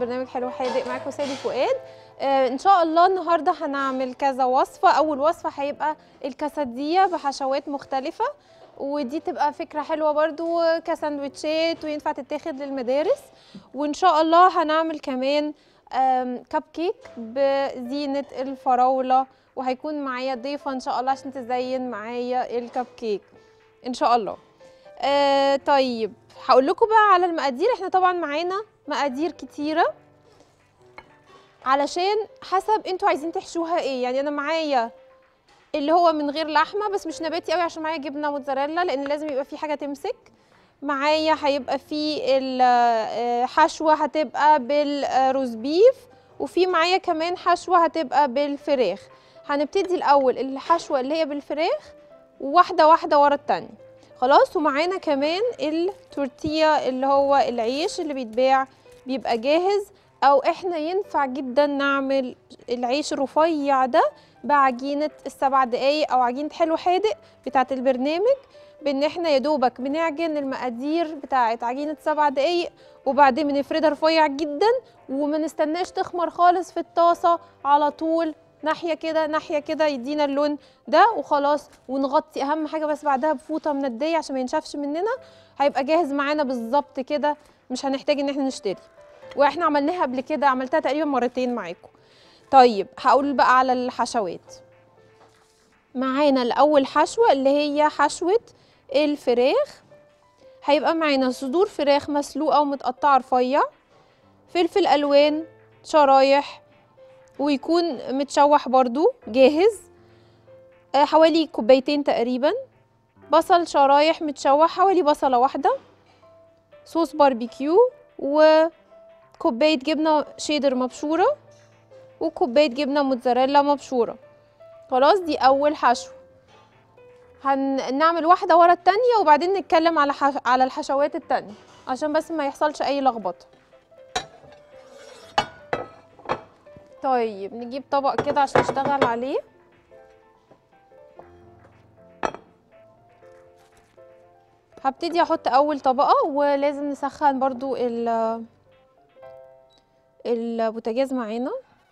برنامج حلو حادق معاكم سالي فؤاد آه ان شاء الله النهارده هنعمل كذا وصفه اول وصفه هيبقى الكاساديه بحشوات مختلفه ودي تبقى فكره حلوه برضو كساندوتشات وينفع تتاخد للمدارس وان شاء الله هنعمل كمان آم، كب كيك بزينه الفراوله وهيكون معايا ضيفه ان شاء الله عشان تزين معايا الكب كيك ان شاء الله آه طيب هقول لكم بقى على المقادير احنا طبعا معانا مقادير كتيره علشان حسب انتوا عايزين تحشوها ايه يعني انا معايا اللي هو من غير لحمه بس مش نباتي قوي عشان معايا جبنه موتزاريلا لان لازم يبقى في حاجه تمسك معايا هيبقى في الحشوه هتبقى بالروز بيف وفي معايا كمان حشوه هتبقى بالفراخ هنبتدي الاول الحشوه اللي هي بالفراخ واحده واحده ورا التانية خلاص ومعانا كمان التورتيه اللي هو العيش اللي بيتباع بيبقى جاهز او احنا ينفع جدا نعمل العيش الرفيع ده بعجينه السبع دقايق او عجينه حلو حادق بتاعه البرنامج بان احنا يا دوبك بنعجن المقادير بتاعه عجينه سبع دقايق وبعدين بنفردها رفيع جدا وما نستناش تخمر خالص في الطاسه على طول ناحيه كده ناحيه كده يدينا اللون ده وخلاص ونغطي اهم حاجه بس بعدها بفوطه منديه عشان ما ينشفش مننا هيبقى جاهز معانا بالظبط كده مش هنحتاج ان احنا نشتري واحنا عملناها قبل كده عملتها تقريبا مرتين معاكم طيب هقول بقى على الحشوات معانا الاول حشوه اللي هي حشوه الفراخ هيبقى معانا صدور فراخ مسلوقه ومتقطعه رفيع فلفل الوان شرايح ويكون متشوح برضو جاهز آه، حوالي كوبايتين تقريبا بصل شرايح متشوح حوالي بصله واحده صوص باربيكيو وكوبايه جبنه شيدر مبشوره وكوبايه جبنه موتزاريلا مبشوره خلاص دي اول حشوه هنعمل واحده ورا التانية وبعدين نتكلم على حش... على الحشوات التانية عشان بس ما يحصلش اي لخبطه طيب نجيب طبق كده عشان نشتغل عليه هبتدي احط اول طبقه ولازم نسخن برضو ال البوتاجاز معانا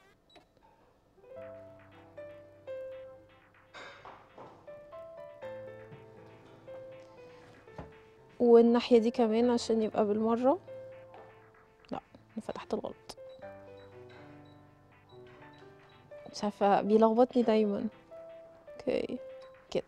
والناحيه دي كمان عشان يبقى بالمره لا انا فتحت الغلط مش عارفه بيلخبطني دايما اوكي كده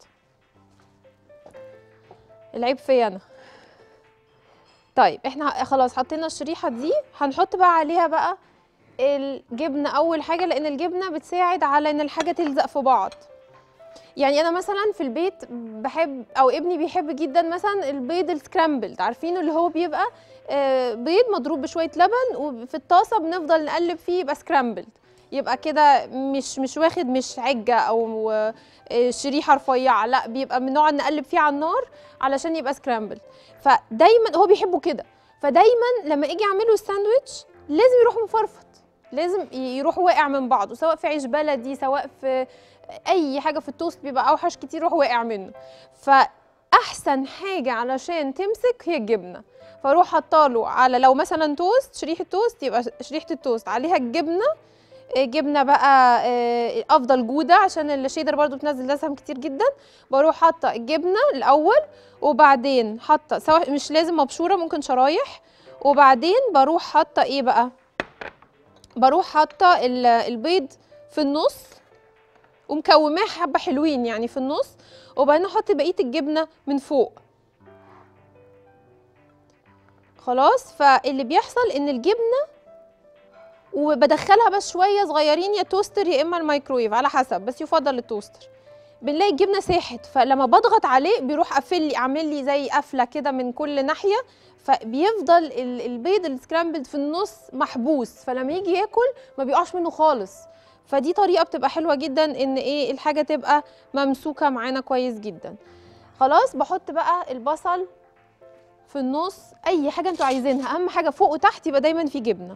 العيب فيا انا طيب احنا خلاص حطينا الشريحه دي هنحط بقى عليها بقى الجبنه اول حاجه لان الجبنه بتساعد على ان الحاجه تلزق في بعض يعني انا مثلا في البيت بحب او ابني بيحب جدا مثلا البيض السكرامبلد عارفينه اللي هو بيبقى آه، بيض مضروب بشويه لبن وفي الطاسه بنفضل نقلب فيه يبقى سكرامبلد يبقى كده مش مش واخد مش عجه او آه، شريحه رفيعه لا بيبقى بنقعد نقلب فيه على النار علشان يبقى سكرامبل فدايما هو بيحبه كده فدايما لما اجي اعمله الساندوتش لازم يروح مفرفط لازم يروح واقع من بعضه سواء في عيش بلدي سواء في اي حاجه في التوست بيبقى اوحش كتير يروح واقع منه فاحسن حاجه علشان تمسك هي الجبنه فاروح حاطاله على لو مثلا توست شريحه توست يبقى شريحه التوست عليها الجبنه آه، جبنه بقى آه، افضل جوده عشان الشيدر برضو بتنزل دسم كتير جدا بروح حاطه الجبنه الاول وبعدين حاطه سواء مش لازم مبشوره ممكن شرايح وبعدين بروح حاطه ايه بقى بروح حاطه ال- البيض في النص ومكوماه حبه حلوين يعني في النص وبعدين احط بقيه الجبنه من فوق خلاص فاللي بيحصل ان الجبنه وبدخلها بس شويه صغيرين يا توستر يا اما الميكرويف على حسب بس يفضل التوستر بنلاقي الجبنه ساحت فلما بضغط عليه بيروح قافل لي عامل لي زي قفله كده من كل ناحيه فبيفضل ال- البيض السكرامبلد في النص محبوس فلما يجي ياكل ما بيقعش منه خالص فدي طريقه بتبقى حلوه جدا ان ايه الحاجه تبقى ممسوكه معانا كويس جدا خلاص بحط بقى البصل في النص اي حاجه انتوا عايزينها اهم حاجه فوق وتحت يبقى دايما في جبنه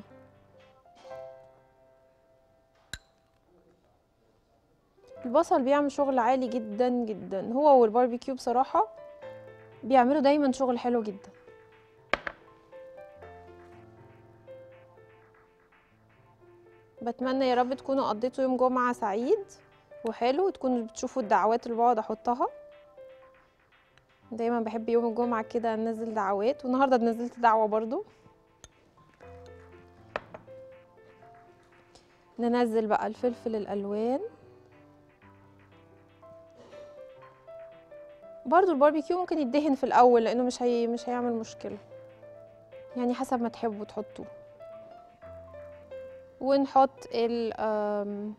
البصل بيعمل شغل عالي جدا جدا هو والباربيكيو بصراحة بيعملوا دايما شغل حلو جدا بتمنى يا رب تكونوا قضيتوا يوم جمعة سعيد وحلو وتكونوا بتشوفوا الدعوات اللي بقعد احطها دايما بحب يوم الجمعة كده انزل دعوات والنهاردة نزلت دعوة برضو ننزل بقى الفلفل الالوان برضو الباربيكيو ممكن يدهن في الاول لانه مش هي مش هيعمل مشكله يعني حسب ما تحبوا تحطوه ونحط ال آم،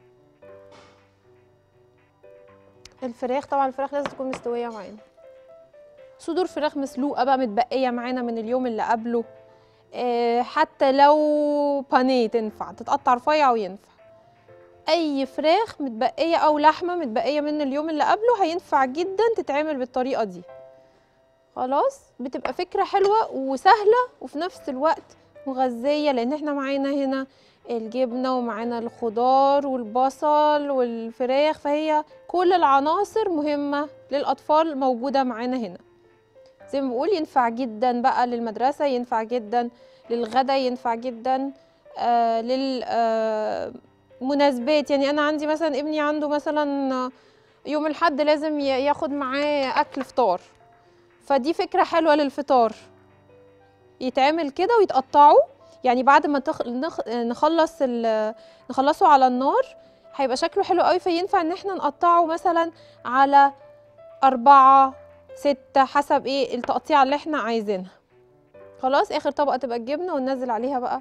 الفراخ طبعا الفراخ لازم تكون مستويه معانا صدور فراخ مسلوقه بقى متبقيه معانا من اليوم اللي قبله آه، حتى لو بانيه تنفع تتقطع رفيع وينفع اي فراخ متبقيه او لحمه متبقيه من اليوم اللي قبله هينفع جدا تتعمل بالطريقه دي خلاص بتبقى فكره حلوه وسهله وفي نفس الوقت مغذيه لان احنا معانا هنا الجبنه ومعانا الخضار والبصل والفراخ فهي كل العناصر مهمه للاطفال موجوده معانا هنا زي ما بقول ينفع جدا بقى للمدرسه ينفع جدا للغدا ينفع جدا آه لل آه مناسبات يعني انا عندي مثلا ابني عنده مثلا يوم الحد لازم ي- ياخد معاه اكل فطار فدي فكره حلوه للفطار يتعمل كده ويتقطعوا يعني بعد ما تخ... نخ... نخلص ال... نخلصه على النار هيبقى شكله حلو قوي فينفع ان احنا نقطعه مثلا على أربعة ستة حسب ايه التقطيعة اللي احنا عايزينها خلاص اخر طبقة تبقى الجبنة وننزل عليها بقى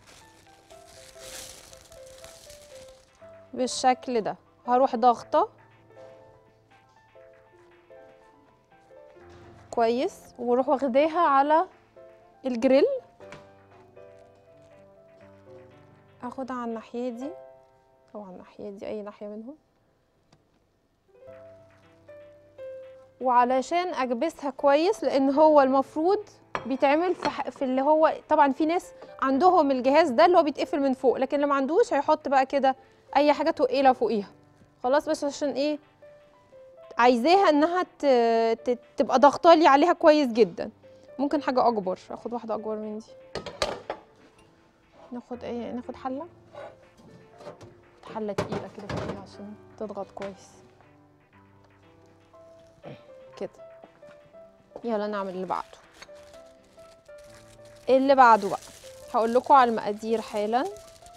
بالشكل ده هروح ضاغطة كويس واروح واخداها على الجريل اخدها على الناحية دي او على الناحية دي اي ناحية منهم وعلشان اكبسها كويس لان هو المفروض بيتعمل في, ح- في اللي هو طبعا في ناس عندهم الجهاز ده اللي هو بيتقفل من فوق لكن اللي ما عندوش هيحط بقى كده اي حاجه تقيله فوقيها خلاص بس عشان ايه عايزاها انها ت... ت... تبقى ضغطالي عليها كويس جدا ممكن حاجه اكبر اخد واحده اكبر من دي ناخد ايه ناخد حله حله تقيله كده فوقيها عشان تضغط كويس كده يلا نعمل اللي بعده اللي بعده بقى هقول لكم على المقادير حالا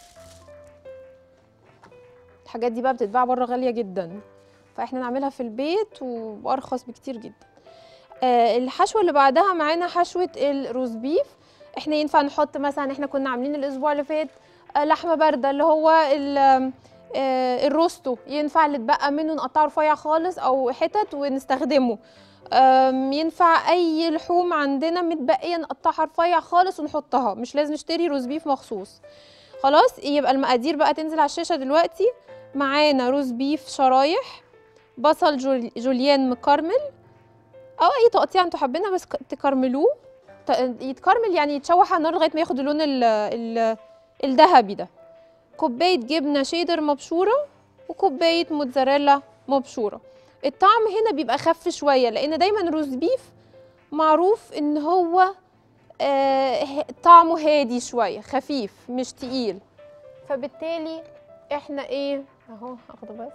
الحاجات دي بقى بتتباع بره غاليه جدا فاحنا نعملها في البيت وارخص بكتير جدا آه الحشوه اللي بعدها معانا حشوه الروز بيف احنا ينفع نحط مثلا احنا كنا عاملين الاسبوع اللي فات آه لحمه بارده اللي هو ال- آه الروستو ينفع اللي اتبقى منه نقطعه رفيع خالص او حتت ونستخدمه آم، ينفع اي لحوم عندنا متبقيه نقطعها رفيع خالص ونحطها مش لازم نشتري روز بيف مخصوص خلاص يبقى المقادير بقى تنزل على الشاشه دلوقتي معانا روز بيف شرايح بصل جول- جوليان مكرمل او اي تقطيع انتوا حابينها بس ك- تكرملوه ت- يتكرمل يعني يتشوح على النار لغايه ما ياخد اللون ال- ال- الذهبي ده كوبايه جبنه شيدر مبشوره وكوبايه موتزاريلا مبشوره الطعم هنا بيبقى خف شويه لان دايما روز بيف معروف ان هو آه ه- طعمه هادي شويه خفيف مش تقيل فبالتالي احنا ايه اهو اخده بس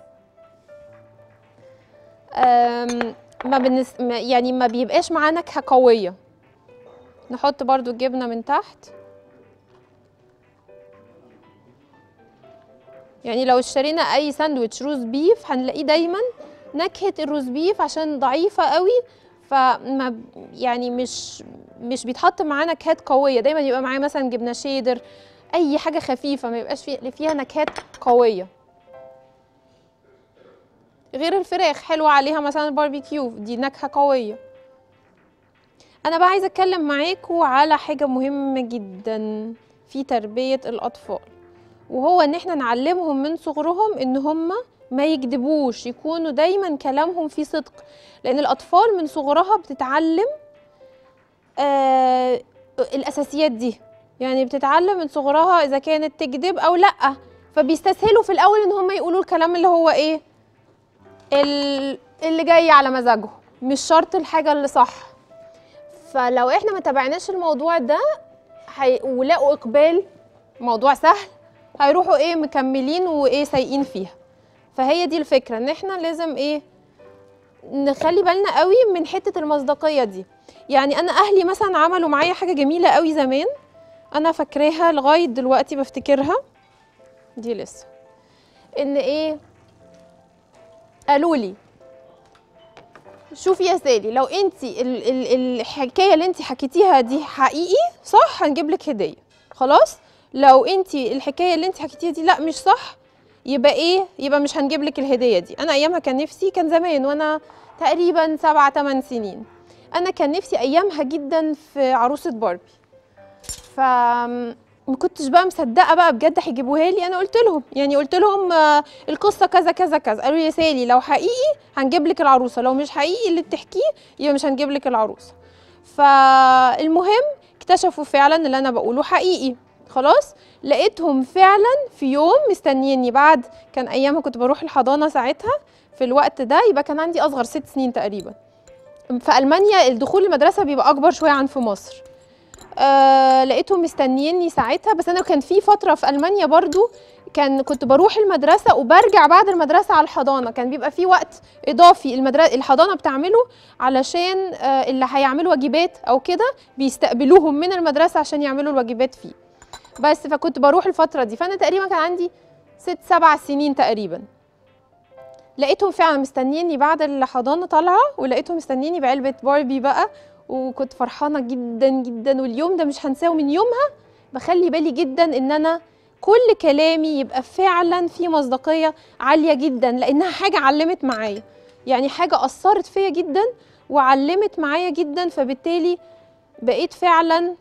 آم، ما بنس... ما- يعني ما بيبقاش معاه نكهه قويه نحط برضو الجبنه من تحت يعني لو اشترينا اي ساندوتش روز بيف هنلاقيه دايما نكهه الروز بيف عشان ضعيفه قوي فما ب- يعني مش مش بيتحط معاه نكهات قويه دايما يبقى معاه مثلا جبنه شيدر اي حاجه خفيفه ما يبقاش في فيها نكهات قويه غير الفراخ حلوه عليها مثلا الباربيكيو دي نكهه قويه انا بقى عايزه اتكلم معاكم على حاجه مهمه جدا في تربيه الاطفال وهو ان احنا نعلمهم من صغرهم ان هم ما يكذبوش يكونوا دايما كلامهم فيه صدق لان الاطفال من صغرها بتتعلم آه الاساسيات دي يعني بتتعلم من صغرها اذا كانت تكذب او لا فبيستسهلوا في الاول ان هم يقولوا الكلام اللي هو ايه ال- اللي جاي على مزاجهم مش شرط الحاجه اللي صح فلو احنا ما تابعناش الموضوع ده هي... ولقوا اقبال موضوع سهل هيروحوا ايه مكملين وايه سايقين فيها فهي دي الفكره ان احنا لازم ايه نخلي بالنا قوي من حته المصداقيه دي يعني انا اهلي مثلا عملوا معايا حاجه جميله قوي زمان انا فاكراها لغايه دلوقتي بفتكرها دي لسه ان ايه قالوا لي شوفي يا سالي لو انت ال ال الحكايه اللي انت حكيتيها دي حقيقي صح هنجيب لك هديه خلاص لو انت الحكايه اللي انت حكيتيها دي لا مش صح يبقى ايه يبقى مش هنجيب لك الهديه دي انا ايامها كان نفسي كان زمان وانا تقريبا سبعة تمن سنين انا كان نفسي ايامها جدا في عروسه باربي ف ما كنتش بقى مصدقه بقى بجد هيجيبوها لي انا قلت لهم يعني قلت لهم آه، القصه كذا كذا كذا قالوا لي يا سالي لو حقيقي هنجيب لك العروسه لو مش حقيقي اللي بتحكيه يبقى مش هنجيب لك العروسه فالمهم اكتشفوا فعلا اللي انا بقوله حقيقي خلاص لقيتهم فعلا في يوم مستنيني بعد كان ايامها كنت بروح الحضانه ساعتها في الوقت ده يبقى كان عندي اصغر ست سنين تقريبا في المانيا الدخول المدرسه بيبقى اكبر شويه عن في مصر آه لقيتهم مستنيني ساعتها بس انا كان في فتره في المانيا برضو كان كنت بروح المدرسه وبرجع بعد المدرسه على الحضانه كان بيبقى في وقت اضافي المدرسه الحضانه بتعمله علشان آه اللي هيعملوا واجبات او كده بيستقبلوهم من المدرسه عشان يعملوا الواجبات فيه بس فكنت بروح الفتره دي فانا تقريبا كان عندي ست سبع سنين تقريبا لقيتهم فعلا مستنيني بعد الحضانه طالعه ولقيتهم مستنيني بعلبه باربي بقى وكنت فرحانه جدا جدا واليوم ده مش هنساه من يومها بخلي بالي جدا ان انا كل كلامي يبقى فعلا في مصداقيه عاليه جدا لانها حاجه علمت معايا يعني حاجه اثرت فيا جدا وعلمت معايا جدا فبالتالي بقيت فعلا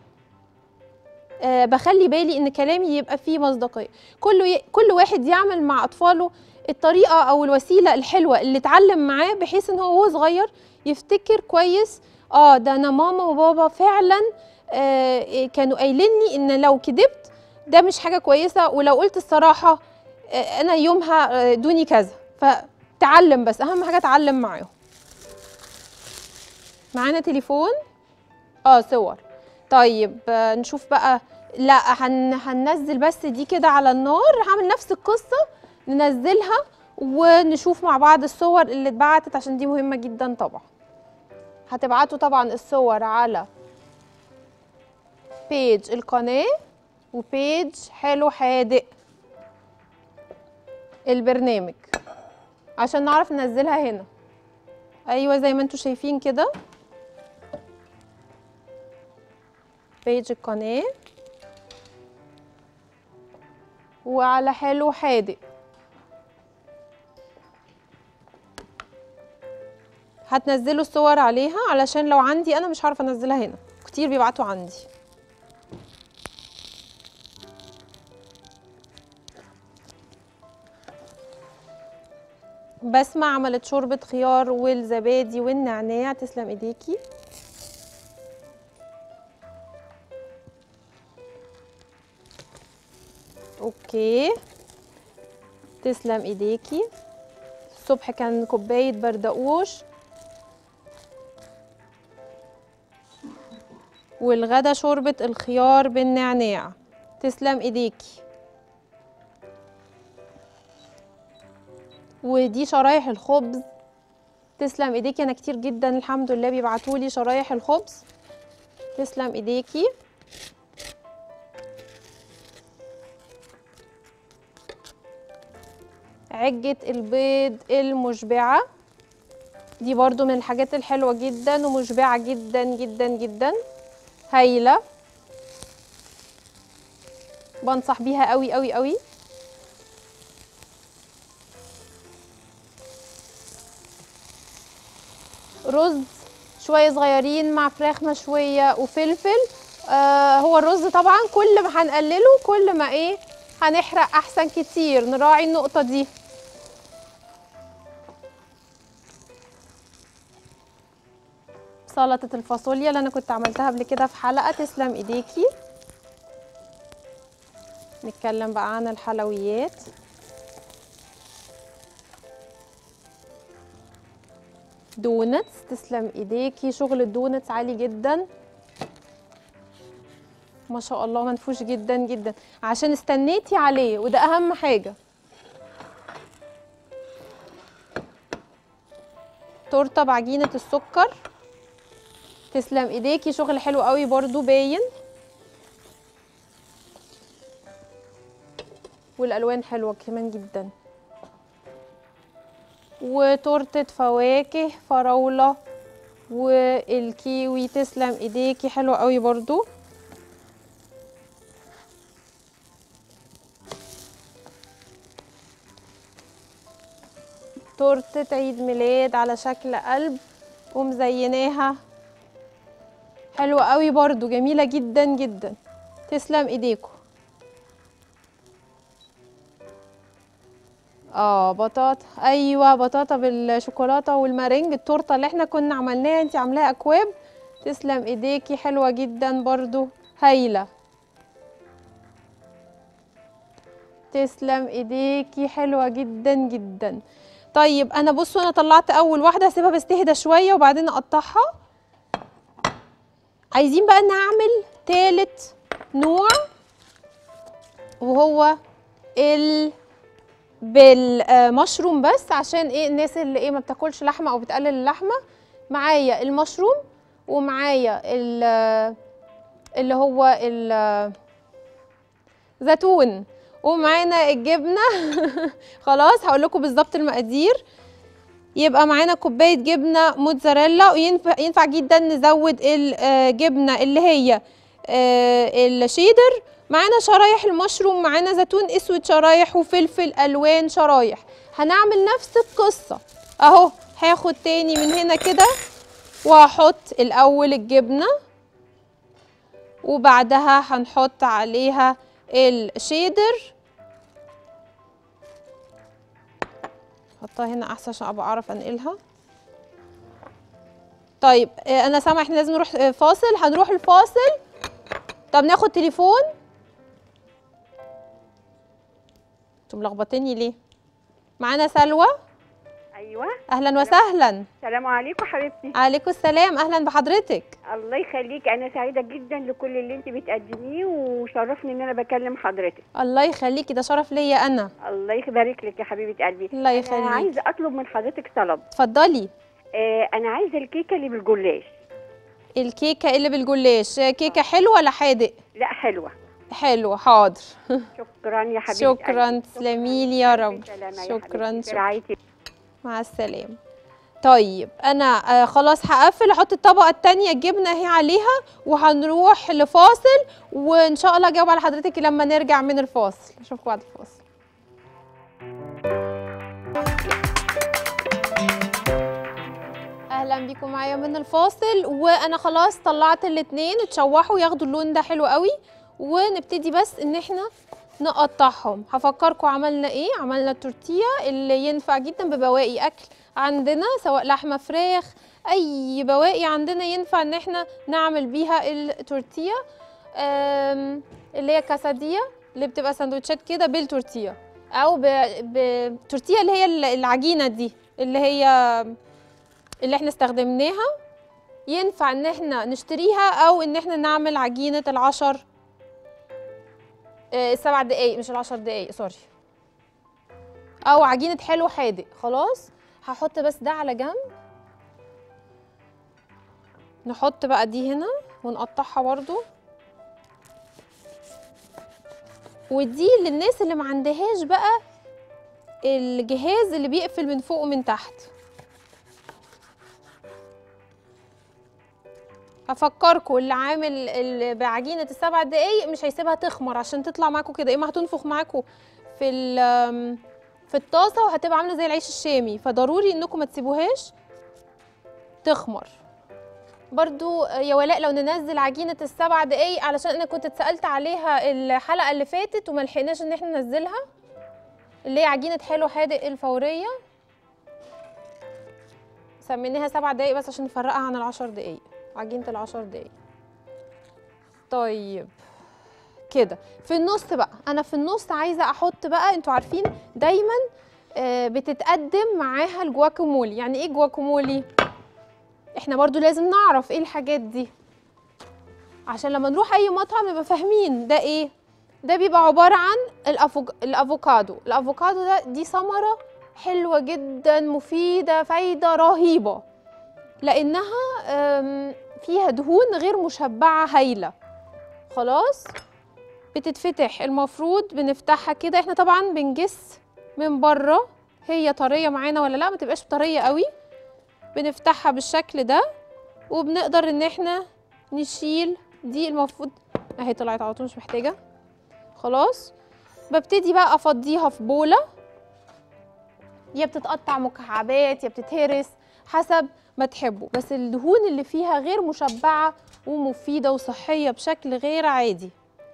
آه بخلي بالي ان كلامي يبقى فيه مصداقيه كل ي... كل واحد يعمل مع اطفاله الطريقه او الوسيله الحلوه اللي اتعلم معاه بحيث ان هو وهو صغير يفتكر كويس اه ده انا ماما وبابا فعلا آه كانوا قايلين لي ان لو كدبت ده مش حاجه كويسه ولو قلت الصراحه آه انا يومها آه، دوني كذا فتعلم بس اهم حاجه اتعلم معاهم معانا تليفون اه صور طيب آه، نشوف بقى لا هن هننزل بس دي كده على النار هعمل نفس القصه ننزلها ونشوف مع بعض الصور اللي اتبعتت عشان دي مهمه جدا طبعا هتبعتوا طبعا الصور على بيج القناة وبيج حلو حادق البرنامج عشان نعرف ننزلها هنا ايوه زي ما انتوا شايفين كده بيج القناة وعلى حلو حادق هتنزلوا الصور عليها علشان لو عندي انا مش عارفه انزلها هنا كتير بيبعتوا عندي بسمة عملت شوربة خيار والزبادي والنعناع تسلم ايديكي اوكي تسلم ايديكي الصبح كان كوباية بردقوش والغدا شوربة الخيار بالنعناع تسلم ايديكي ودي شرايح الخبز تسلم ايديكي انا كتير جدا الحمد لله بيبعتولي شرايح الخبز تسلم ايديكي عجة البيض المشبعة دي برضو من الحاجات الحلوة جدا ومشبعة جدا جدا جدا هايلة بنصح بيها قوي قوي قوي رز شوية صغيرين مع فراخ مشوية وفلفل آه هو الرز طبعا كل ما هنقلله كل ما ايه هنحرق احسن كتير نراعي النقطة دي سلطة الفاصوليا اللي انا كنت عملتها قبل كده في حلقة تسلم ايديكي نتكلم بقى عن الحلويات دونتس تسلم ايديكي شغل الدونتس عالي جدا ما شاء الله منفوش جدا جدا عشان استنيتي عليه وده اهم حاجه تورته بعجينه السكر تسلم ايديكي شغل حلو قوي برضو باين والالوان حلوه كمان جدا وتورته فواكه فراوله والكيوي تسلم ايديكي حلوه قوي برضو تورته عيد ميلاد على شكل قلب ومزيناها حلوه قوي برضو جميله جدا جدا تسلم ايديكم اه بطاطا ايوه بطاطا بالشوكولاته والمارينج التورته اللي احنا كنا عملناها انت عاملاها اكواب تسلم ايديكي حلوه جدا برضو هايله تسلم ايديكي حلوه جدا جدا طيب انا بصوا انا طلعت اول واحده هسيبها بس تهدى شويه وبعدين اقطعها عايزين بقى نعمل تالت نوع وهو ال بالمشروم بس عشان ايه الناس اللي ايه ما بتاكلش لحمه او بتقلل اللحمه معايا المشروم ومعايا ال- اللي هو الزيتون ومعانا الجبنه خلاص هقول لكم بالظبط المقادير يبقى معانا كوبايه جبنه موتزاريلا وينفع ينفع جدا نزود الجبنه اللي هي آه، الشيدر معانا شرايح المشروم معانا زيتون اسود شرايح وفلفل الوان شرايح هنعمل نفس القصه اهو هاخد تاني من هنا كده وهحط الاول الجبنه وبعدها هنحط عليها الشيدر احطها هنا احسن عشان ابقى اعرف انقلها طيب آه، انا سامعه احنا لازم نروح آه، فاصل هنروح الفاصل طب ناخد تليفون انتوا ملخبطيني ليه معانا سلوى ايوه اهلا وسهلا السلام عليكم حبيبتي عليكم السلام اهلا بحضرتك الله يخليك انا سعيده جدا لكل اللي انت بتقدميه وشرفني ان انا بكلم حضرتك الله يخليكي ده شرف ليا انا الله يبارك لك يا حبيبه قلبي الله انا يخليك عايزه اطلب من حضرتك طلب اتفضلي آه انا عايزه الكيكه اللي بالجلاش الكيكه اللي بالجلاش كيكه حلوه ولا حادق لا حلوه حلوه حاضر شكرا يا حبيبتي شكرا تسلمي لي يا رب سلامة يا شكرا حبيبتي. في شكرا رعاية مع السلامة طيب انا آه خلاص هقفل احط الطبقة التانية الجبنة اهي عليها وهنروح لفاصل وان شاء الله اجاوب على حضرتك لما نرجع من الفاصل اشوفكم بعد الفاصل اهلا بيكم معايا من الفاصل وانا خلاص طلعت الاتنين اتشوحوا ياخدوا اللون ده حلو قوي ونبتدي بس ان احنا نقطعهم هفكركم عملنا ايه عملنا التورتيه اللي ينفع جدا ببواقي اكل عندنا سواء لحمه فراخ اي بواقي عندنا ينفع ان احنا نعمل بيها التورتيه آم، اللي هي كاسادية اللي بتبقى سندوتشات كده بالتورتيه او بتورتيه اللي هي ال- العجينه دي اللي هي اللي احنا استخدمناها ينفع ان احنا نشتريها او ان احنا نعمل عجينه العشر آه، السبع دقايق مش العشر دقايق سوري او عجينه حلو حادق خلاص هحط بس ده على جنب نحط بقى دي هنا ونقطعها برضو ودي للناس اللي ما عندهاش بقى الجهاز اللي بيقفل من فوق ومن تحت هفكركم اللي عامل ال- بعجينه السبع دقايق مش هيسيبها تخمر عشان تطلع معاكم كده يا اما هتنفخ معاكم في ال- في الطاسه وهتبقى عامله زي العيش الشامي فضروري انكم ما تسيبوهاش تخمر برضو يا ولاء لو ننزل عجينه السبع دقايق علشان انا كنت اتسالت عليها الحلقه اللي فاتت وما لحقناش ان احنا ننزلها اللي هي عجينه حلو حادق الفوريه سميناها سبع دقايق بس عشان نفرقها عن العشر دقايق عجينه العشر دقايق طيب كده في النص بقى انا في النص عايزه احط بقى انتوا عارفين دايما آه، بتتقدم معاها الجواكامولي يعني ايه جواكامولي احنا برضو لازم نعرف ايه الحاجات دي عشان لما نروح اي مطعم نبقى فاهمين ده ايه ده بيبقى عباره عن الأفوك... الافوكادو الافوكادو ده دي ثمره حلوه جدا مفيده فايده رهيبه لانها أم، فيها دهون غير مشبعه هايله خلاص بتتفتح المفروض بنفتحها كده احنا طبعا بنجس من بره هي طريه معانا ولا لا ما تبقاش طريه قوي بنفتحها بالشكل ده وبنقدر ان احنا نشيل دي المفروض اهي طلعت على طول مش محتاجه خلاص ببتدي بقى افضيها في بوله يا بتتقطع مكعبات يا بتتهرس حسب ما تحبوا بس الدهون اللي فيها غير مشبعه ومفيده وصحيه بشكل غير عادي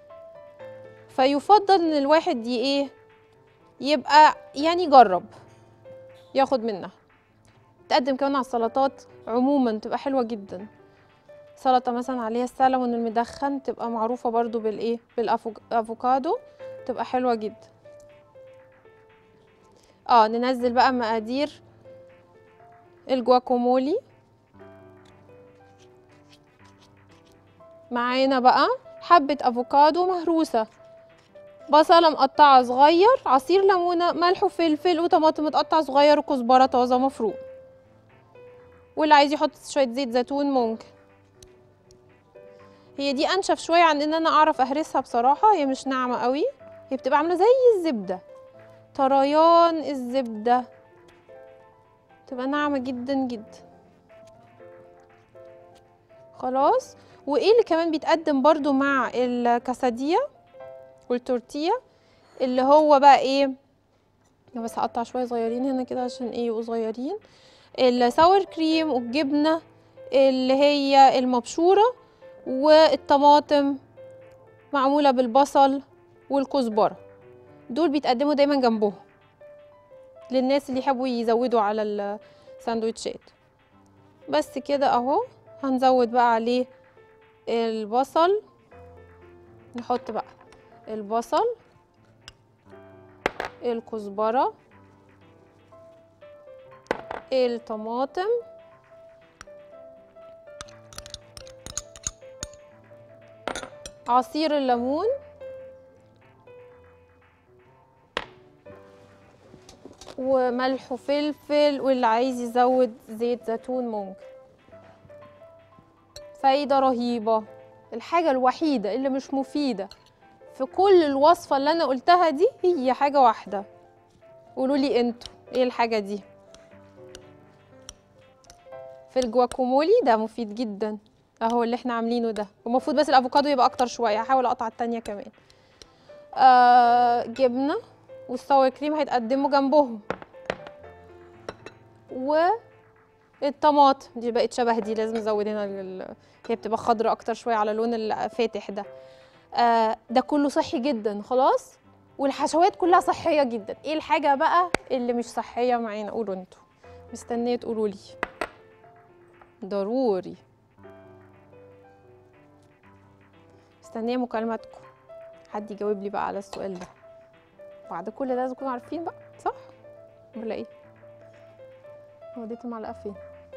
فيفضل ان الواحد ي ايه يبقى يعني يجرب ياخد منها تقدم كمان على السلطات عموما تبقى حلوه جدا سلطه مثلا عليها السلمون المدخن تبقى معروفه برضو بالايه بالافوكادو تبقى حلوه جدا اه ننزل بقى مقادير الجواكامولي معانا بقى حبة افوكادو مهروسة بصلة مقطعة صغير عصير ليمونة ملح وفلفل وطماطم متقطع صغير وكزبرة طازة مفروم واللي عايز يحط شوية زيت زيتون ممكن هي دي انشف شوية عن ان انا اعرف اهرسها بصراحة هي مش ناعمة قوي هي بتبقى عاملة زي الزبدة طريان الزبدة تبقى ناعمة جدا جدا خلاص وايه اللي كمان بيتقدم برضو مع الكاسادية والتورتية اللي هو بقى ايه أنا بس هقطع شوية صغيرين هنا كده عشان ايه يبقوا صغيرين الساور كريم والجبنة اللي هي المبشورة والطماطم معمولة بالبصل والكزبرة دول بيتقدموا دايما جنبهم للناس اللي يحبوا يزودوا على الساندوتشات بس كده اهو هنزود بقى عليه البصل نحط بقى البصل الكزبرة الطماطم عصير الليمون وملح وفلفل واللي عايز يزود زيت زيتون ممكن فايدة رهيبة الحاجة الوحيدة اللي مش مفيدة في كل الوصفة اللي أنا قلتها دي هي حاجة واحدة قولوا لي انتوا ايه الحاجة دي في الجواكامولي ده مفيد جدا اهو اللي احنا عاملينه ده المفروض بس الافوكادو يبقى اكتر شويه هحاول اقطع التانية كمان آه جبنه والساور كريم هيتقدموا جنبهم والطماطم دي بقت شبه دي لازم نزود هنا ال- هي بتبقى خضرا اكتر شويه على اللون الفاتح ده آه ده كله صحي جدا خلاص والحشوات كلها صحيه جدا ايه الحاجه بقى اللي مش صحيه معانا قولوا انتوا مستنيه تقولوا لي ضروري مستنيه مكالماتكم حد يجاوب لي بقى على السؤال ده بعد كل ده لازم تكونوا عارفين بقى صح ولا ايه وديت المعلقه فين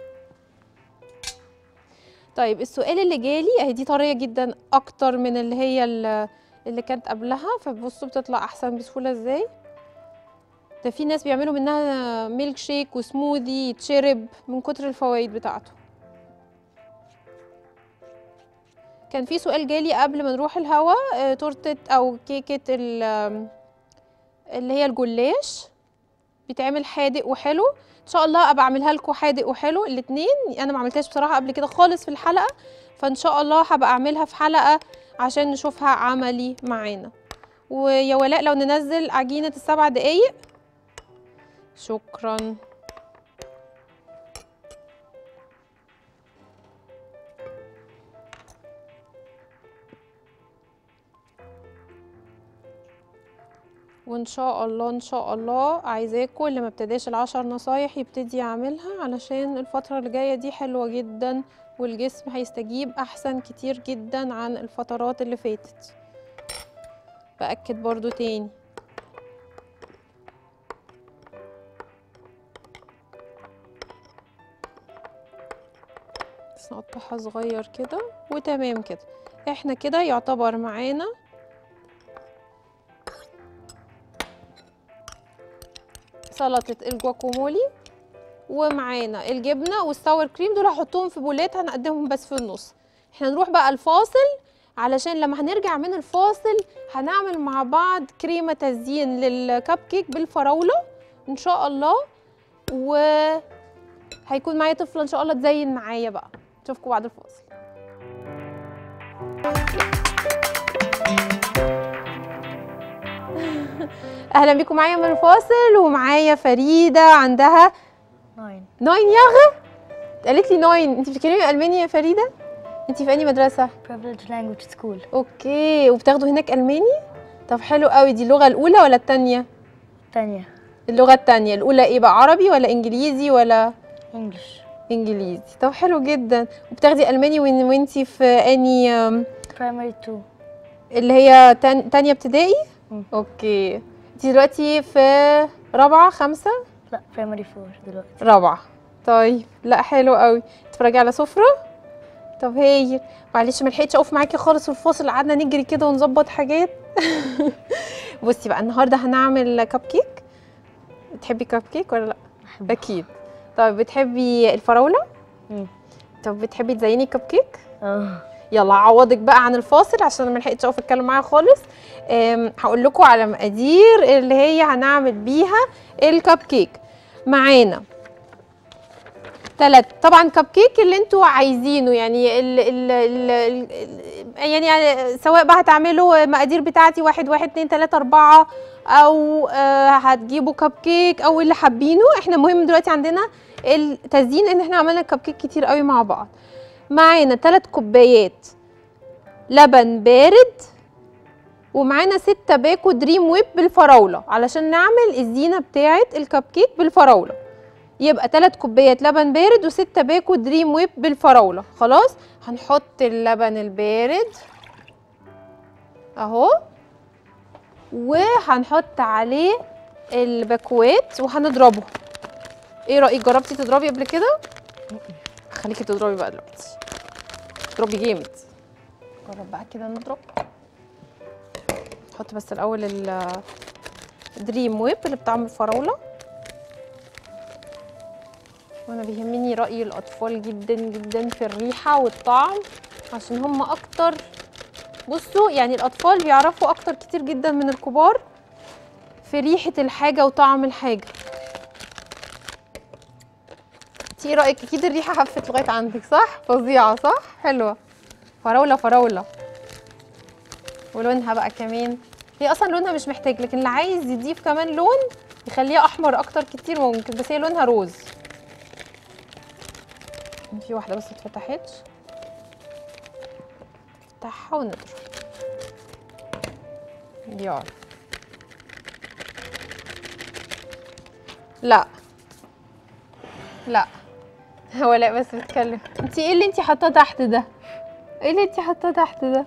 طيب السؤال اللي جالي اهي دي طريه جدا اكتر من اللي هي ال- اللي كانت قبلها فبصوا بتطلع احسن بسهوله ازاي ده في ناس بيعملوا منها ميلك شيك وسموذي يتشرب من كتر الفوائد بتاعته كان في سؤال جالي قبل ما نروح الهوا آه، تورتة او كيكة ال- آم، اللي هي الجلاش بيتعمل حادق وحلو ان شاء الله ابقى اعملها لكم حادق وحلو الاتنين انا ما عملتهاش بصراحة قبل كده خالص في الحلقة فان شاء الله هبقى اعملها في حلقة عشان نشوفها عملي معانا ويا ولاء لو ننزل عجينة السبع دقايق شكرا وان شاء الله ان شاء الله عايزاكم اللي ما ابتداش العشر نصايح يبتدي يعملها علشان الفترة اللي جاية دي حلوة جدا والجسم هيستجيب احسن كتير جدا عن الفترات اللي فاتت بأكد برضو تاني بس نقطعها صغير كده وتمام كده احنا كده يعتبر معانا سلطة الجواكامولي ومعانا الجبنة والساور كريم دول هحطهم في بولات هنقدمهم بس في النص احنا نروح بقى الفاصل علشان لما هنرجع من الفاصل هنعمل مع بعض كريمة تزيين للكب كيك بالفراولة ان شاء الله و هيكون معايا طفلة ان شاء الله تزين معايا بقى اشوفكم بعد الفاصل اهلا بيكم معايا من الفاصل ومعايا فريدة عندها ناين ناين ياغا قالت لي ناين انت بتتكلمي الماني يا فريدة انت في انهي مدرسة privileged language school اوكي وبتاخدوا هناك الماني طب حلو قوي دي اللغة الاولى ولا التانية تانية اللغة التانية الاولى ايه بقى عربي ولا انجليزي ولا English انجليزي طب حلو جدا وبتاخدي الماني وين وانتي في اني أم، primary 2 اللي هي تان... تانية ابتدائي مم. اوكي انتي دلوقتي في رابعة خمسة لا primary 4 دلوقتي رابعة طيب لا حلو قوي تتفرجي على سفرة طب هايل معلش ما لحقتش اقف معاكي خالص في الفاصل قعدنا نجري كده ونظبط حاجات بصي بقى النهارده هنعمل كب كيك بتحبي كب كيك ولا لا بحبه. اكيد طيب بتحبي الفراولة مم. طب بتحبي تزيني كب كيك اه يلا هعوضك بقى عن الفاصل عشان ما لحقتش اقف اتكلم معايا خالص أم، هقول لكم على مقادير اللي هي هنعمل بيها الكب كيك معانا ثلاث طبعا كب كيك اللي انتوا عايزينه يعني ال ال ال ال يعني, يعني سواء بقى هتعملوا مقادير بتاعتي واحد واحد اتنين تلاته اربعه او آه هتجيبوا كب كيك او اللي حابينه احنا مهم دلوقتي عندنا التزيين ان احنا عملنا كب كيك كتير قوي مع بعض معانا ثلاث كوبايات لبن بارد ومعانا ستة باكو دريم ويب بالفراولة علشان نعمل الزينة بتاعة الكب كيك بالفراولة يبقى ثلاث كوبايات لبن بارد وستة باكو دريم ويب بالفراولة خلاص هنحط اللبن البارد اهو وهنحط عليه الباكوات وهنضربه ايه رأيك جربتي تضربي قبل كده خليكي تضربي بقى دلوقتي اضربي جامد جرب بقى كده نضرب نحط بس الاول ال دريم ويب اللي بطعم الفراوله وانا بيهمني راي الاطفال جدا جدا في الريحه والطعم عشان هم اكتر بصوا يعني الاطفال بيعرفوا اكتر كتير جدا من الكبار في ريحه الحاجه وطعم الحاجه انتي ايه رايك اكيد الريحه هفت لغايه عندك صح فظيعه صح حلوه فراوله فراوله ولونها بقى كمان هي اصلا لونها مش محتاج لكن اللي عايز يضيف كمان لون يخليها احمر اكتر كتير ممكن بس هي لونها روز في واحده بس اتفتحتش نفتحها ونضرب يلا لا لا هو لا بس بتكلم انت ايه اللي انت حاطاه تحت ده ايه اللي انت حاطاه تحت ده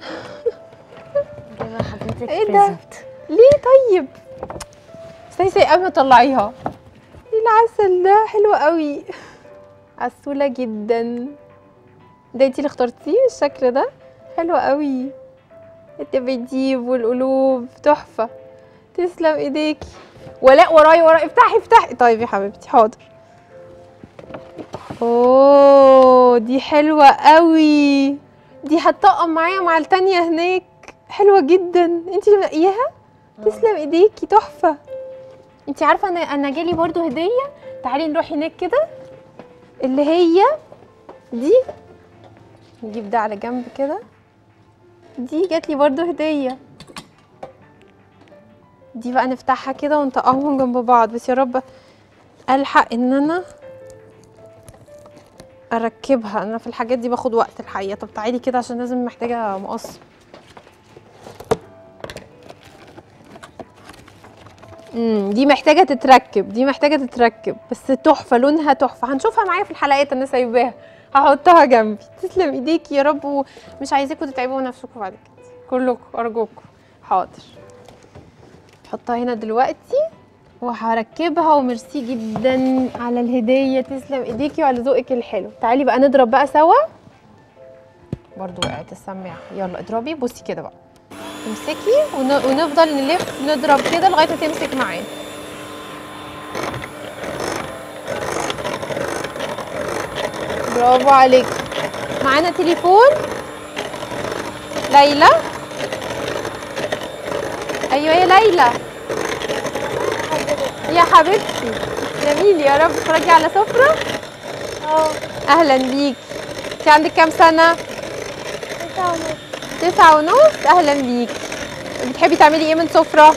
جايبه حضرتك إيه ده؟ present. ليه طيب استني قبل ما تطلعيها ايه العسل ده حلو قوي عسولة جدا ده انتي اللي اخترتيه الشكل ده حلو قوي الدباديب والقلوب تحفة تسلم ايديكي ولاء وراي وراي افتحي افتحي طيب يا حبيبتي حاضر اوه دي حلوة قوي دي هتطقم معايا مع التانية هناك حلوة جدا انتي اللي منقياها تسلم ايديكي تحفة انتي عارفة انا انا جالي برضو هدية تعالي نروح هناك كده اللي هي دي نجيب ده على جنب كده دي جات لي برضو هدية دي بقى نفتحها كده ونطقمهم جنب بعض بس يا رب الحق ان انا اركبها انا في الحاجات دي باخد وقت الحقيقه طب تعالي كده عشان لازم محتاجه مقص امم دي محتاجه تتركب دي محتاجه تتركب بس تحفه لونها تحفه هنشوفها معايا في الحلقات انا سايباها هحطها جنبي تسلم ايديكي يا رب ومش عايزاكم تتعبوا نفسكم بعد كده كلكم ارجوكم حاضر نحطها هنا دلوقتي وهركبها وميرسي جدا على الهديه تسلم ايديكي وعلى ذوقك الحلو تعالي بقى نضرب بقى سوا برضو وقعت السماعه يلا اضربي بصي كده بقى امسكي ون... ونفضل نلف نضرب كده لغايه ما تمسك معانا برافو عليك معانا تليفون ليلى ايوه يا ليلى يا حبيبتي جميل يا رب تتفرجي على سفرة اه اهلا بيك انت عندك كام سنة تسعة ونص اهلا بيك بتحبي تعملي ايه من سفرة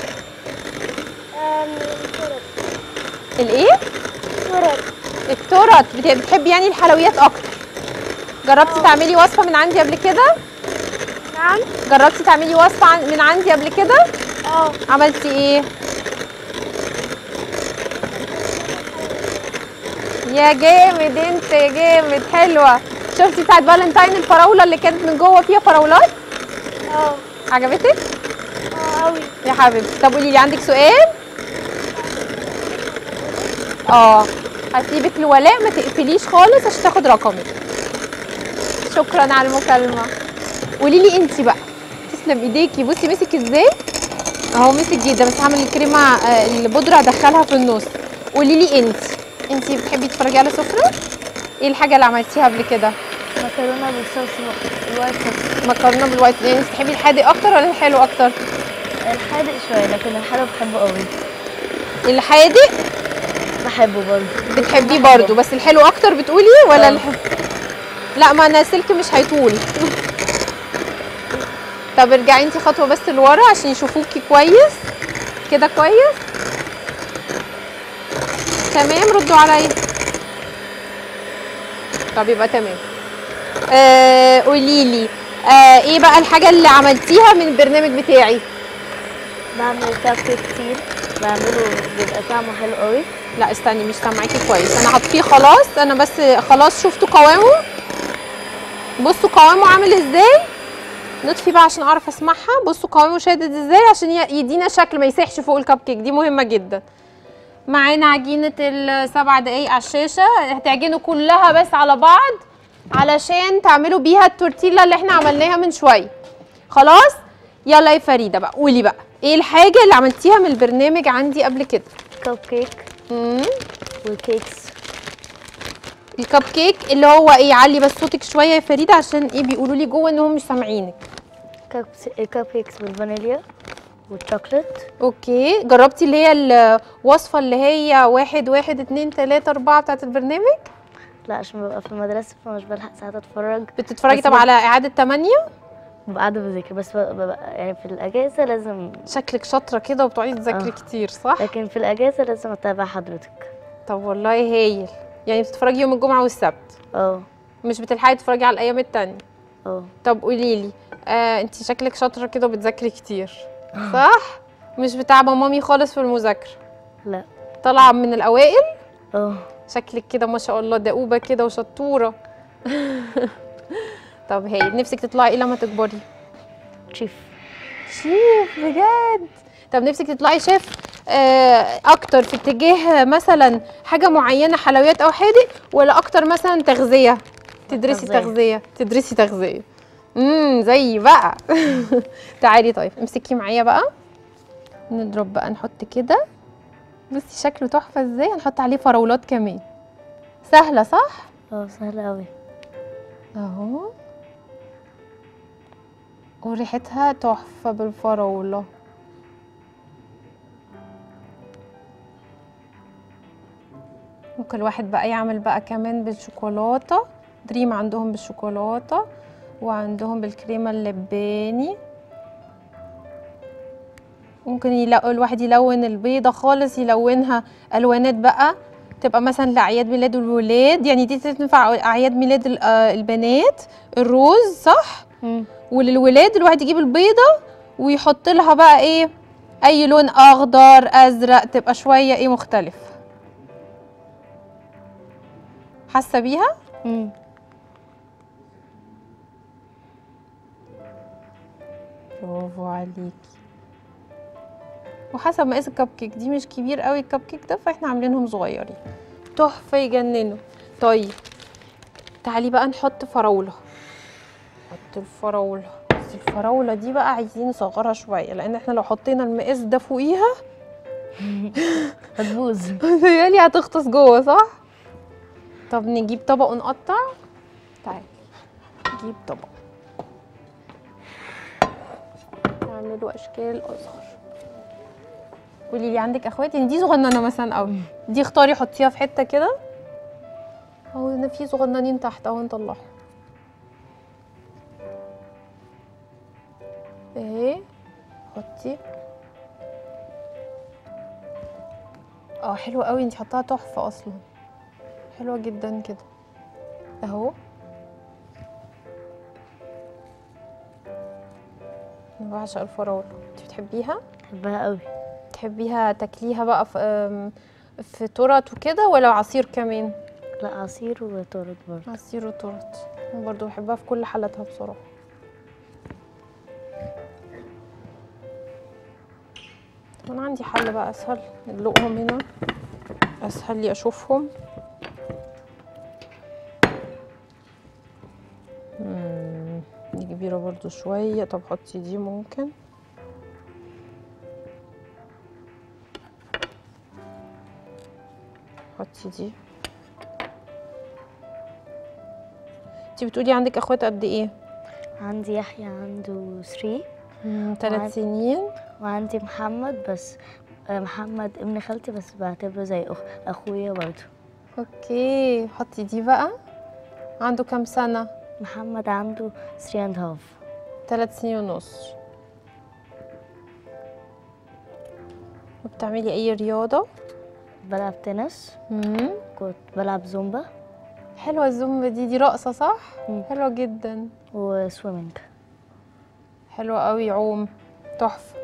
الايه التورت بت- بتحبي يعني الحلويات اكتر جربتي تعملي وصفة من عندي قبل كده نعم جربتي تعملي وصفة عن- من عندي قبل كده اه عملتي ايه يا جامد انت يا جامد حلوه شفتي بتاعت فالنتاين الفراوله اللي كانت من جوه فيها فراولات اه عجبتك اه قوي يا حبيبتي طب قولي لي عندك سؤال اه هسيبك لولاء ما تقفليش خالص عشان تاخد رقمك شكرا على المكالمه قولي لي انت بقى تسلم ايديكي بصي مسك ازاي اهو مسك جدا بس هعمل الكريمه آه، البودره ادخلها في النص قولي لي انت انت بتحبي تتفرجي على سفره ايه الحاجه اللي عملتيها قبل كده مكرونه بالصوص الوايت صوص مكرونه بالوايت يعني انت بتحبي الحادق اكتر ولا الحلو اكتر الحادق شويه لكن الحلو بحبه قوي الحادق بحبه برضه بتحبيه برضو بس الحلو اكتر بتقولي ولا آه. الح... لا ما انا سلك مش هيطول طب ارجعي انتي خطوه بس لورا عشان يشوفوكي كويس كده كويس تمام ردوا عليا طب يبقى تمام آه قولي لي آه ايه بقى الحاجه اللي عملتيها من البرنامج بتاعي بعمل كاب كيك كتير بعمله بيبقى طعمه حلو قوي لا استني مش سامعاكي كويس انا هطفيه خلاص انا بس خلاص شفتوا قوامه بصوا قوامه عامل ازاي نطفي بقى عشان اعرف اسمعها بصوا قوامه شادد ازاي عشان ي- يدينا شكل ما يسيحش فوق الكب كيك دي مهمه جدا معانا عجينه السبع دقايق على الشاشه هتعجنوا كلها بس على بعض علشان تعملوا بيها التورتيلا اللي احنا عملناها من شويه خلاص يلا يا فريده بقى قولي بقى ايه الحاجه اللي عملتيها من البرنامج عندي قبل كده كاب كيك امم وكيكس الكب كيك اللي هو ايه علي بس صوتك شويه يا فريده عشان ايه بيقولوا لي جوه انهم مش سامعينك كاب كاب كيكس بالفانيليا والشوكليت اوكي جربتي اللي هي الوصفه اللي هي واحد واحد اتنين تلاته اربعه بتاعت البرنامج لا عشان ببقى في المدرسة فمش بلحق ساعات اتفرج بتتفرجي بس طب بس- على اعاده تمانية ببقى قاعدة بذاكر بس ببقى يعني في الأجازة لازم شكلك شاطره كده وبتقعدي تذاكري آه. كتير صح لكن في الأجازة لازم أتابع حضرتك طب والله هايل يعني بتتفرجي يوم الجمعه والسبت اه مش بتلحقي تتفرجي على الايام التانية اه طب قولي لي آه انت شكلك شاطره كده وبتذاكري كتير صح مش بتاعبه مامي خالص في المذاكره لا طالعه من الاوائل اه شكلك كده ما شاء الله دؤوبه كده وشطوره طب هي نفسك تطلعي ايه لما تكبري شيف شيف بجد طب نفسك تطلعي شيف آه، اكتر في اتجاه مثلا حاجه معينه حلويات او حادق ولا اكتر مثلا تغذيه تدرسي تغذية. تغذيه تدرسي تغذيه امم زي بقى تعالي طيب امسكي معايا بقى نضرب بقى نحط كده بصي شكله تحفه ازاي هنحط عليه فراولات كمان سهله صح اه سهلة أوي اهو وريحتها تحفة بالفراولة ممكن الواحد بقى يعمل بقى كمان بالشوكولاتة دريم عندهم بالشوكولاتة وعندهم بالكريمة اللباني ممكن يلاقوا الواحد يلون البيضة خالص يلونها ألوانات بقى تبقى مثلا لأعياد ميلاد الولاد يعني دي تنفع أعياد ميلاد ال- آه، البنات الروز صح مم. وللولاد الواحد يجيب البيضة ويحط لها بقى ايه اي لون اخضر ازرق تبقى شوية ايه مختلف حاسة بيها مم. برافو عليكي وحسب مقاس الكب كيك دي مش كبير قوي الكب كيك ده فاحنا عاملينهم صغيرين تحفه يجننوا طيب تعالي بقى نحط فراوله نحط الفراوله بس الفراوله دي بقى عايزين نصغرها شويه لان احنا لو حطينا المقاس ده فوقيها هتبوظ متهيألي هتغطس جوه صح طب نجيب طبق ونقطع تعالي نجيب طبق نعمله اشكال اصغر قولي لي عندك اخوات يعني دي صغننه مثلا قوي دي اختاري حطيها في حته كده اهو هنا في صغننين تحت اهو نطلعهم اهي حطي اه حلوه قوي انت حطاها تحفه اصلا حلوه جدا كده اهو انا بعشق الفراوله انت بتحبيها بحبها قوي تحبيها تاكليها بقى في أم، في تورت وكده ولا عصير كمان لا عصير وتورت برضه عصير وتورت انا برضو بحبها في كل حالاتها بصراحه طب انا عندي حل بقى اسهل ندلقهم هنا اسهل لي اشوفهم مم، دي كبيرة برضو شوية طب حطي دي ممكن حطي دي انتي بتقولي عندك اخوات قد ايه؟ عندي يحيى عنده 3 ثلاث وعن- سنين وعندي محمد بس آه، محمد ابن خالتي بس بعتبره زي أخ... اخويا برضه اوكي حطي دي بقى عنده كام سنة؟ محمد عنده 3 اند هاف ثلاث سنين ونص وبتعملي اي رياضة؟ بلعب تنس مم. كنت بلعب زومبا حلوة الزومبا دي دي رقصة صح؟ مم. حلوة جدا وسويمنج حلوة قوي عوم تحفة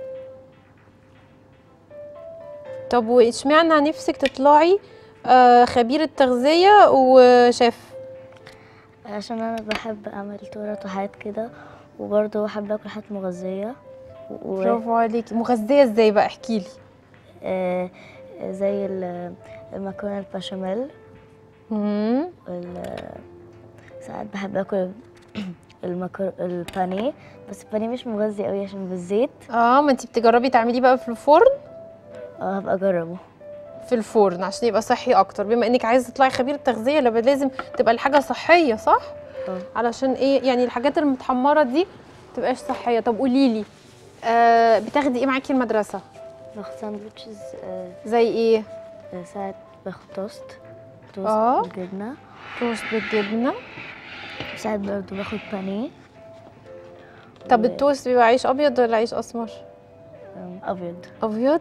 طب واشمعنى نفسك تطلعي آه خبيرة تغذية وشيف عشان انا بحب اعمل تورت وحاجات كده وبرضه بحب اكل حاجات مغذيه و... برافو عليكي مغذية ازاي بقى احكيلي آه، زي ال- المكرونه البشاميل مم. وال- ساعات بحب اكل المكر... البانيه بس البانيه مش مغذي قوي عشان بالزيت اه ما انتي بتجربي تعمليه بقى في الفرن اه هبقى اجربه في الفرن عشان يبقى صحي اكتر بما انك عايزه تطلعي خبيره تغذيه يبقى لازم تبقى الحاجه صحيه صح اه علشان ايه يعني الحاجات المتحمره دي تبقاش صحيه طب قولي لي آه بتاخدي ايه معاكي المدرسه باخد ساندوتشز آه، زي ايه آه، ساعات باخد توست توست آه. بالجبنه توست بالجبنه ساعات برضه باخد بانيه طب و- التوست بيبقى عيش ابيض ولا عيش اسمر آم، ابيض ابيض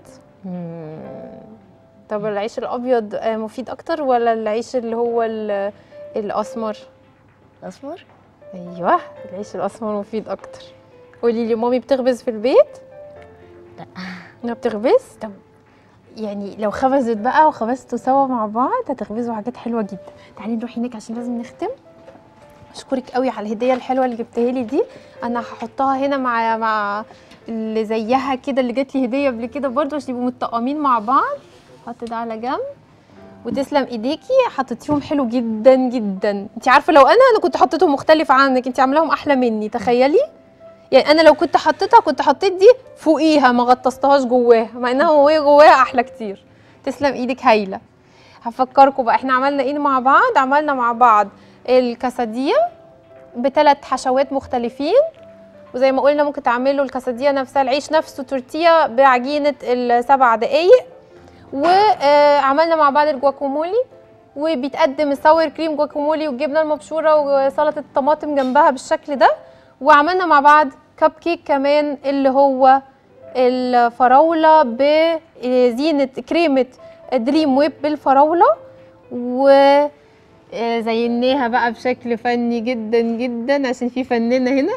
طب العيش الابيض آه، مفيد اكتر ولا العيش اللي هو ال- الاسمر اسمر ايوه العيش الاسمر مفيد اكتر قولي لي مامي بتخبز في البيت لا. ما بتخبز طب يعني لو خبزت بقى وخبزتوا سوا مع بعض هتخبزوا حاجات حلوه جدا تعالي نروح هناك عشان لازم نختم اشكرك قوي على الهديه الحلوه اللي جبتها لي دي انا هحطها هنا مع مع اللي زيها كده اللي جات لي هديه قبل كده برضه عشان يبقوا متطقمين مع بعض حط ده على جنب وتسلم ايديكي حطيتيهم حلو جدا جدا انت عارفه لو انا انا كنت حطيتهم مختلف عنك انت عاملاهم احلى مني تخيلي يعني انا لو كنت حطيتها كنت حطيت دي فوقيها ما غطستهاش جواها مع انها وهي جواها احلى كتير تسلم ايدك هايله هفكركم بقى احنا عملنا ايه مع بعض عملنا مع بعض الكاسادية بثلاث حشوات مختلفين وزي ما قلنا ممكن تعملوا الكاسادية نفسها العيش نفسه تورتيه بعجينة السبع دقايق وعملنا مع بعض الجواكامولي وبيتقدم الساور كريم جواكامولي والجبنه المبشوره وسلطه الطماطم جنبها بالشكل ده وعملنا مع بعض كب كيك كمان اللي هو الفراوله بزينه كريمه دريم ويب بالفراوله و آه، زيناها بقى بشكل فني جدا جدا عشان في فنانه هنا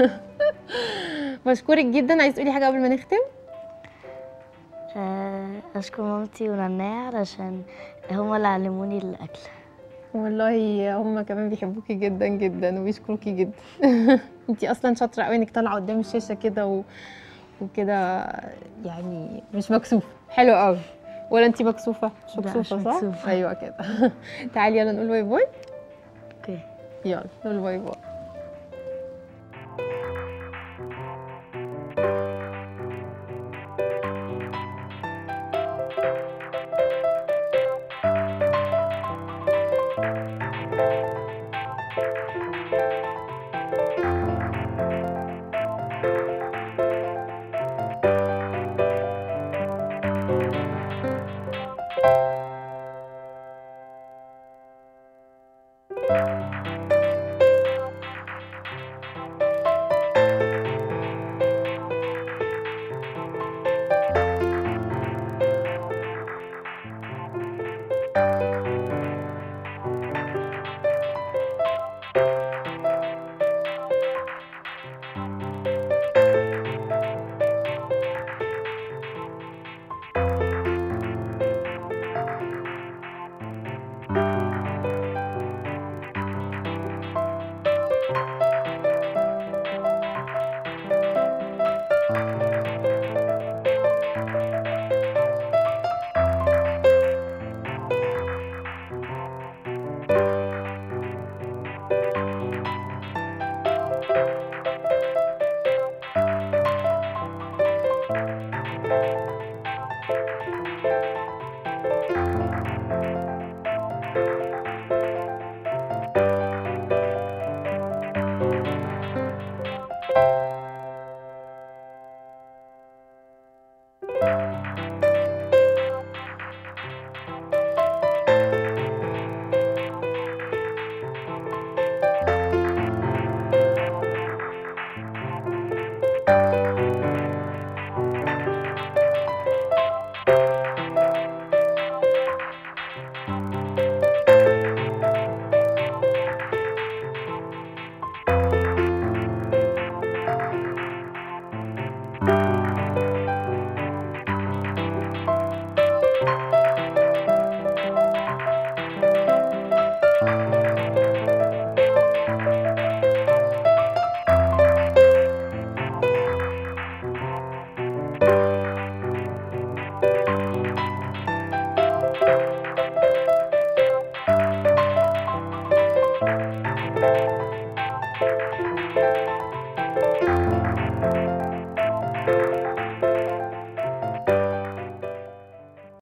بشكرك جدا عايز تقولي حاجه قبل ما نختم آه، اشكر مامتي ونعناع علشان هما اللي علموني الاكل والله هم كمان بيحبوكي جدا جدا وبيشكروكي جدا انتي اصلا شاطره قوي انك طالعه قدام الشاشه كده و... وكده يعني مش مكسوفه حلو قوي ولا انت مكسوفه مش لا، مش مكسوفه صح مكسوفة. ايوه كده تعالي يلا نقول باي باي اوكي يلا نقول باي باي